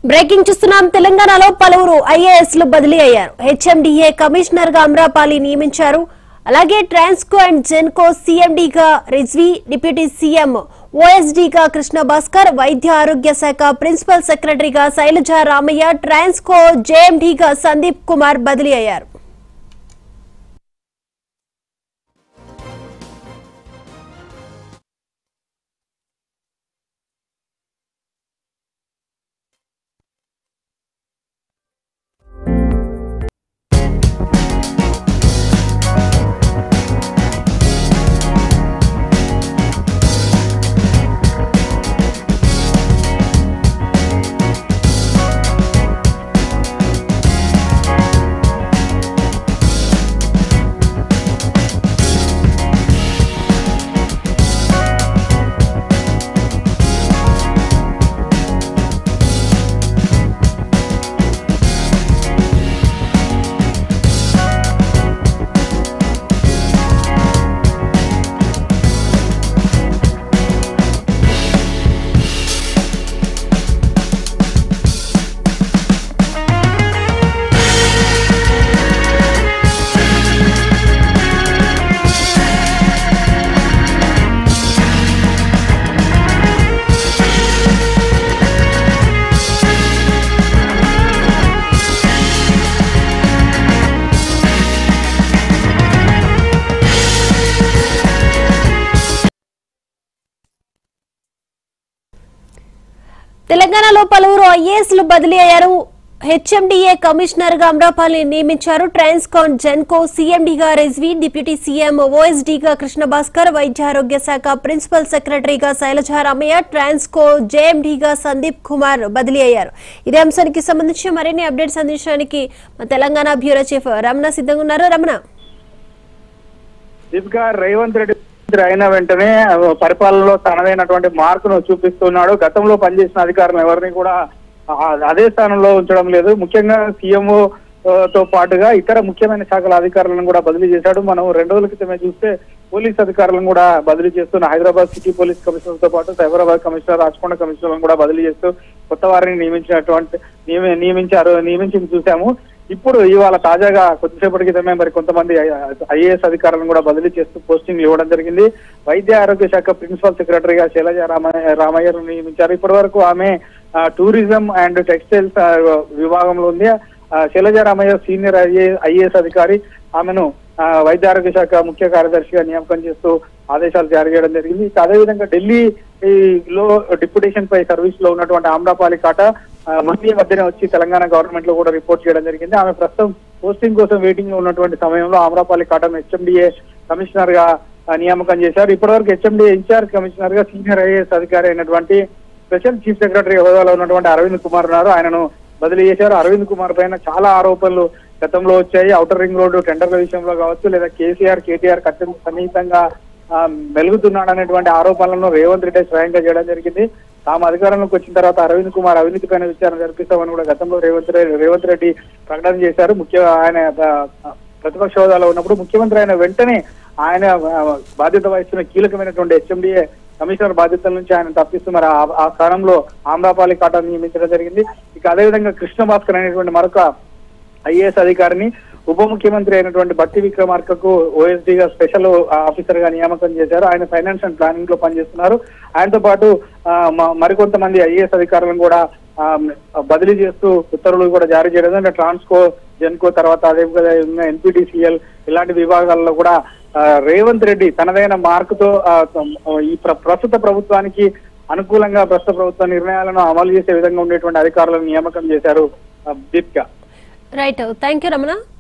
breaking చూస్తున్నాం తెలంగాణలో పలువురు ఐఏఎస్ లు బదిలీ అయ్యారు హెచ్ఎండిఏ కమిషనర్ గా అమ్రాపాలి నియమించారు అలాగే ట్రాన్స్కో అండ్ జెన్కో సీఎండీగా రిజ్వీ డిప్యూటీ సీఎం ఓఎస్డీగా కృష్ణ భాస్కర్ వైద్య ఆరోగ్య శాఖ ప్రిన్సిపల్ సెక్రటరీగా శైలజ రామయ్య ట్రాన్స్కో జేఎండీగా సందీప్ కుమార్ బదిలీ అయ్యారు తెలంగాణలో పలువురు ఐఏఎస్ లు బదిలీ అయ్యారు హెచ్ఎండిఏ కమిషనర్ గా అమ్రాపాలి నియమించారు ట్రాన్స్కాన్ జెన్కో సీఎండీగా రిజ్వీ డిప్యూటీ సీఎం ఓఎస్డీగా కృష్ణ భాస్కర్ వైద్య ఆరోగ్య శాఖ ప్రిన్సిపల్ సెక్రటరీగా శైలజ రామయ్య ట్రాన్స్కో జేఎండీగా సందీప్ కుమార్ బదిలీ అయ్యారు ఇదే అంశానికి సంబంధించి మరిన్ని అప్డేట్స్ అందించడానికి మా తెలంగాణ బ్యూరో చీఫ్ రమణ సిద్ధంగా ఉన్నారు రమణ దీపిక రేవంత్ రెడ్డి మంత్రి అయిన వెంటనే పరిపాలనలో తనదైనటువంటి మార్కును చూపిస్తున్నాడు గతంలో పనిచేసిన అధికారులు ఎవరిని కూడా ఆ, అదే స్థానంలో ఉంచడం లేదు ముఖ్యంగా సీఎంఓ తో పాటుగా ఇతర ముఖ్యమైన శాఖల అధికారులను కూడా బదిలీ చేశాడు మనం రెండు రోజుల క్రితమే చూస్తే పోలీస్ అధికారులను కూడా బదిలీ చేస్తున్న హైదరాబాద్ సిటీ పోలీస్ కమిషనర్ తో పాటు సైబరాబాద్ కమిషనర్ రాచకొండ కమిషనర్లను కూడా బదిలీ చేస్తూ కొత్త వారిని నియమించినటువంటి నియమి- నియమించారు నియమించి చూసాము ఇప్పుడు ఇవాళ తాజాగా కొద్దిసేపటి క్రితమే మరి కొంతమంది ఐఏఎస్ అధికారులను కూడా బదిలీ చేస్తూ పోస్టింగ్ ఇవ్వడం జరిగింది వైద్య ఆరోగ్య శాఖ ప్రిన్సిపల్ సెక్రటరీగా శైలజ రామయ్య రామయ్యను నియమించారు ఇప్పటి వరకు ఆమె ఆ, టూరిజం అండ్ టెక్స్టైల్స్ ఆ, విభాగంలో ఉంది ఆ, శైలజ రామయ్య సీనియర్ ఐఏఎస్ అధికారి ఆమెను ఆ, వైద్య ఆరోగ్య శాఖ ముఖ్య కార్యదర్శిగా నియామకం చేస్తూ ఆదేశాలు జారీ చేయడం జరిగింది ఇక అదేవిధంగా ఢిల్లీ ఈ లో డిప్యుటేషన్ పై సర్వీస్ లో ఉన్నటువంటి ఆమ్రాపాలి కాట ఆ, మధ్య మధ్యనే వచ్చి తెలంగాణ గవర్నమెంట్ లో కూడా రిపోర్ట్ చేయడం జరిగింది ఆమె ప్రస్తుతం పోస్టింగ్ కోసం వెయిటింగ్ లో ఉన్నటువంటి సమయంలో ఆమ్రాపాలి కాటను హెచ్ఎండిఏ కమిషనర్ గా ఆ, నియామకం చేశారు ఇప్పటివరకు హెచ్ఎండిఏ ఇన్ఛార్జ్ కమిషనర్ గా సీనియర్ ఐఏఎస్ అధికారి అయినటువంటి స్పెషల్ చీఫ్ సెక్రటరీ హోదాలో ఉన్నటువంటి అరవింద్ కుమార్ ఉన్నారు ఆయనను బదిలీ చేశారు అరవింద్ కుమార్ పైన చాలా ఆరోపణలు గతంలో వచ్చాయి ఔటర్ రింగ్ రోడ్డు టెండర్ల విషయంలో కావచ్చు లేదా కేసీఆర్ కేటీఆర్ అత్యంత సన్నిహితంగా ఆ, మెలుగుతున్నాడు అనేటువంటి ఆరోపణలను రేవంత్ రెడ్డి స్వయంగా చేయడం జరిగింది తాము అధికారంలోకి వచ్చిన తర్వాత అరవింద్ కుమార్ అవినీతి పైన విచారణ జరిపిస్తామని కూడా గతంలో రేవంత్ రెడ్డి రేవంత్ రెడ్డి ప్రకటన చేశారు ముఖ్య ఆయన ఆ, ప్రతిపక్ష హోదాలో ఉన్నప్పుడు ముఖ్యమంత్రి అయిన వెంటనే ఆయన ఆ, బాధ్యత వహిస్తున్న కీలకమైనటువంటి హెచ్ఎండిఏ కమిషనర్ బాధ్యతల నుంచి ఆయన తప్పిస్తూ మరి ఆ- ఆ స్థానంలో ఆమ్రాపాలి కాటాను నియమించడం జరిగింది ఇక అదేవిధంగా కృష్ణ భాస్కర్ అనేటువంటి మరొక ఐఏఎస్ అధికారిని ఉప ముఖ్యమంత్రి అయినటువంటి బట్టి విక్రమార్కకు ఓఎస్డీ గా స్పెషల్ ఆఫీసర్ గా నియామకం చేశారు ఆయన ఫైనాన్స్ అండ్ ప్లానింగ్ లో పనిచేస్తున్నారు ఆయనతో పాటు ఆ, మ- మరికొంతమంది ఐఏఎస్ అధికారులను కూడా ఆ, బదిలీ చేస్తూ ఉత్తర్వులు కూడా జారీ చేయడం అంటే ట్రాన్స్కో జెన్కో తర్వాత అదేవిధంగా ఎన్పిటిసిఎల్ ఇలాంటి విభాగాల్లో కూడా ఆ, రేవంత్ రెడ్డి తనదైన మార్కుతో ఆ, ఈ ప్ర- ప్రస్తుత ప్రభుత్వానికి అనుకూలంగా ప్రస్తుత ప్రభుత్వ నిర్ణయాలను అమలు చేసే విధంగా ఉండేటువంటి అధికారులను నియామకం చేశారు ఆ, Deepika right thank you Ramana